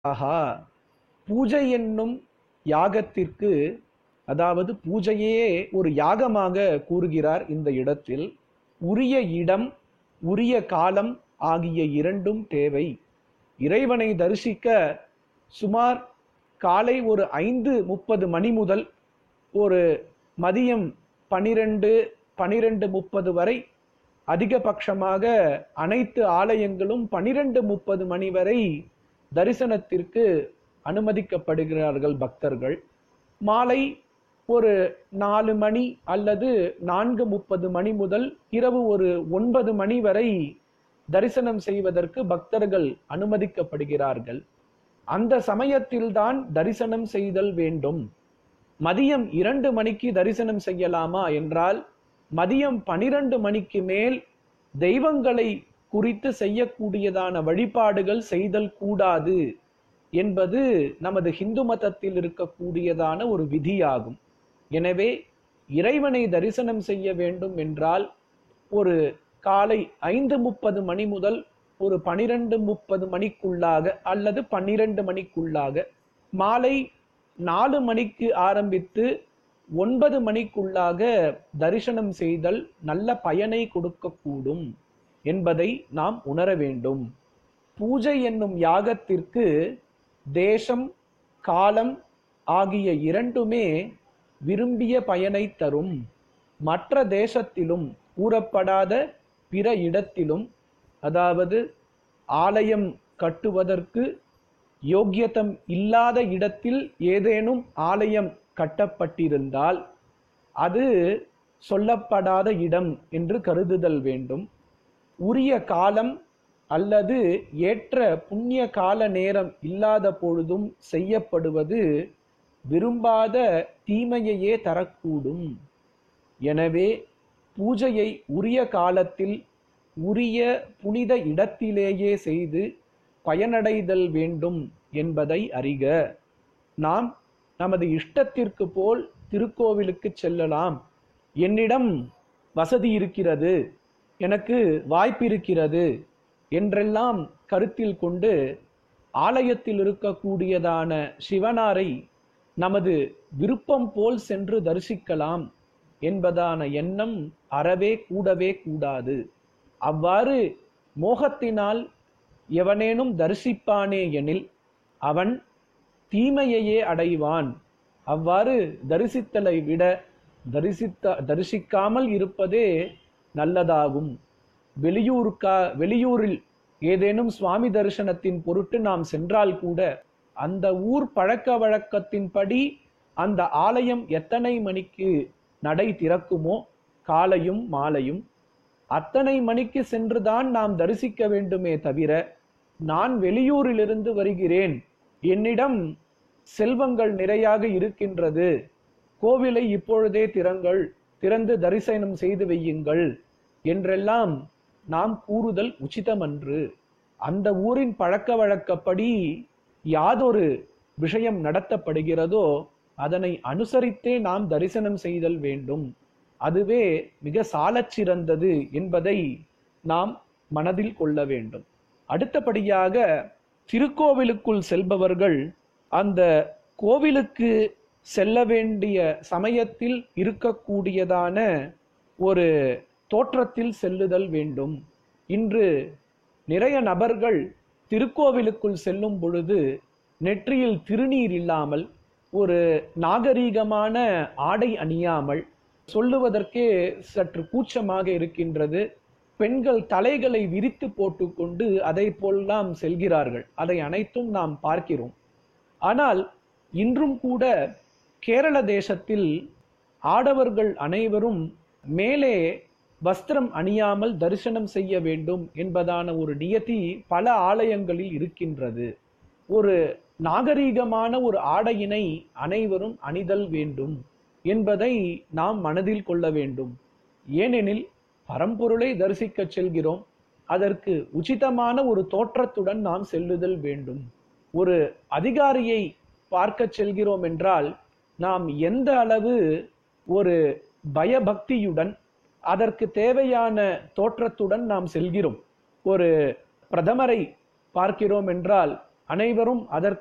ஆஹா பூஜை என்னும் யாகத்திற்கு அதாவது பூஜையே ஒரு யாகமாக கூறுகிறார் இந்த இடத்தில் உரிய இடம் உரிய காலம் ஆகிய இரண்டும் தேவை இறைவனை தரிசிக்க சுமார் காலை ஒரு ஐந்து முப்பது மணி முதல் ஒரு மதியம் பனிரெண்டு பனிரெண்டு முப்பது வரை அதிகபட்சமாக அனைத்து ஆலயங்களும் பனிரெண்டு முப்பது மணி வரை தரிசனத்திற்கு அனுமதிக்கப்படுகிறார்கள் பக்தர்கள் மாலை ஒரு நாலு மணி அல்லது நான்கு முப்பது மணி முதல் இரவு ஒரு ஒன்பது மணி வரை தரிசனம் செய்வதற்கு பக்தர்கள் அனுமதிக்கப்படுகிறார்கள் அந்த சமயத்தில்தான் தரிசனம் செய்தல் வேண்டும் மதியம் இரண்டு மணிக்கு தரிசனம் செய்யலாமா என்றால் மதியம் பனிரெண்டு மணிக்கு மேல் தெய்வங்களை குறித்து செய்யக்கூடியதான வழிபாடுகள் செய்தல் கூடாது என்பது நமது ஹிந்து மதத்தில் இருக்கக்கூடியதான ஒரு விதியாகும் எனவே இறைவனை தரிசனம் செய்ய வேண்டும் என்றால் ஒரு காலை ஐந்து முப்பது மணி முதல் ஒரு பனிரெண்டு முப்பது மணிக்குள்ளாக அல்லது பன்னிரண்டு மணிக்குள்ளாக மாலை நாலு மணிக்கு ஆரம்பித்து ஒன்பது மணிக்குள்ளாக தரிசனம் செய்தல் நல்ல பயனை கொடுக்கக்கூடும் என்பதை நாம் உணர வேண்டும் பூஜை என்னும் யாகத்திற்கு தேசம் காலம் ஆகிய இரண்டுமே விரும்பிய பயனை தரும் மற்ற தேசத்திலும் கூறப்படாத பிற இடத்திலும் அதாவது ஆலயம் கட்டுவதற்கு யோக்கியதம் இல்லாத இடத்தில் ஏதேனும் ஆலயம் கட்டப்பட்டிருந்தால் அது சொல்லப்படாத இடம் என்று கருதுதல் வேண்டும் உரிய காலம் அல்லது ஏற்ற புண்ணிய கால நேரம் இல்லாத பொழுதும் செய்யப்படுவது விரும்பாத தீமையையே தரக்கூடும் எனவே பூஜையை உரிய காலத்தில் உரிய புனித இடத்திலேயே செய்து பயனடைதல் வேண்டும் என்பதை அறிக நாம் நமது இஷ்டத்திற்கு போல் திருக்கோவிலுக்கு செல்லலாம் என்னிடம் வசதி இருக்கிறது எனக்கு வாய்ப்பு இருக்கிறது என்றெல்லாம் கருத்தில் கொண்டு ஆலயத்தில் இருக்கக்கூடியதான சிவனாரை நமது விருப்பம் போல் சென்று தரிசிக்கலாம் என்பதான எண்ணம் அறவே கூடவே கூடாது அவ்வாறு மோகத்தினால் எவனேனும் தரிசிப்பானே எனில் அவன் தீமையையே அடைவான் அவ்வாறு தரிசித்தலை விட தரிசித்த தரிசிக்காமல் இருப்பதே நல்லதாகும் வெளியூருக்கா வெளியூரில் ஏதேனும் சுவாமி தரிசனத்தின் பொருட்டு நாம் சென்றால் கூட அந்த ஊர் பழக்க வழக்கத்தின்படி அந்த ஆலயம் எத்தனை மணிக்கு நடை திறக்குமோ காலையும் மாலையும் அத்தனை மணிக்கு சென்றுதான் நாம் தரிசிக்க வேண்டுமே தவிர நான் வெளியூரிலிருந்து வருகிறேன் என்னிடம் செல்வங்கள் நிறையாக இருக்கின்றது கோவிலை இப்பொழுதே திறங்கள் திறந்து தரிசனம் செய்து வையுங்கள் என்றெல்லாம் நாம் கூறுதல் உச்சிதமன்று அந்த ஊரின் பழக்க வழக்கப்படி யாதொரு விஷயம் நடத்தப்படுகிறதோ அதனை அனுசரித்தே நாம் தரிசனம் செய்தல் வேண்டும் அதுவே மிக சாலச் சிறந்தது என்பதை நாம் மனதில் கொள்ள வேண்டும் அடுத்தபடியாக திருக்கோவிலுக்குள் செல்பவர்கள் அந்த கோவிலுக்கு செல்ல வேண்டிய சமயத்தில் இருக்கக்கூடியதான ஒரு தோற்றத்தில் செல்லுதல் வேண்டும் இன்று நிறைய நபர்கள் திருக்கோவிலுக்குள் செல்லும் பொழுது நெற்றியில் திருநீர் இல்லாமல் ஒரு நாகரீகமான ஆடை அணியாமல் சொல்லுவதற்கே சற்று கூச்சமாக இருக்கின்றது பெண்கள் தலைகளை விரித்து போட்டுக்கொண்டு அதை போல்லாம் செல்கிறார்கள் அதை அனைத்தும் நாம் பார்க்கிறோம் ஆனால் இன்றும் கூட கேரள தேசத்தில் ஆடவர்கள் அனைவரும் மேலே வஸ்திரம் அணியாமல் தரிசனம் செய்ய வேண்டும் என்பதான ஒரு நியதி பல ஆலயங்களில் இருக்கின்றது ஒரு நாகரீகமான ஒரு ஆடையினை அனைவரும் அணிதல் வேண்டும் என்பதை நாம் மனதில் கொள்ள வேண்டும் ஏனெனில் பரம்பொருளை தரிசிக்க செல்கிறோம் அதற்கு உச்சிதமான ஒரு தோற்றத்துடன் நாம் செல்லுதல் வேண்டும் ஒரு அதிகாரியை பார்க்க செல்கிறோம் என்றால் நாம் எந்த அளவு ஒரு பயபக்தியுடன் அதற்கு தேவையான தோற்றத்துடன் நாம் செல்கிறோம் ஒரு பிரதமரை பார்க்கிறோம் என்றால் அனைவரும் அதற்கு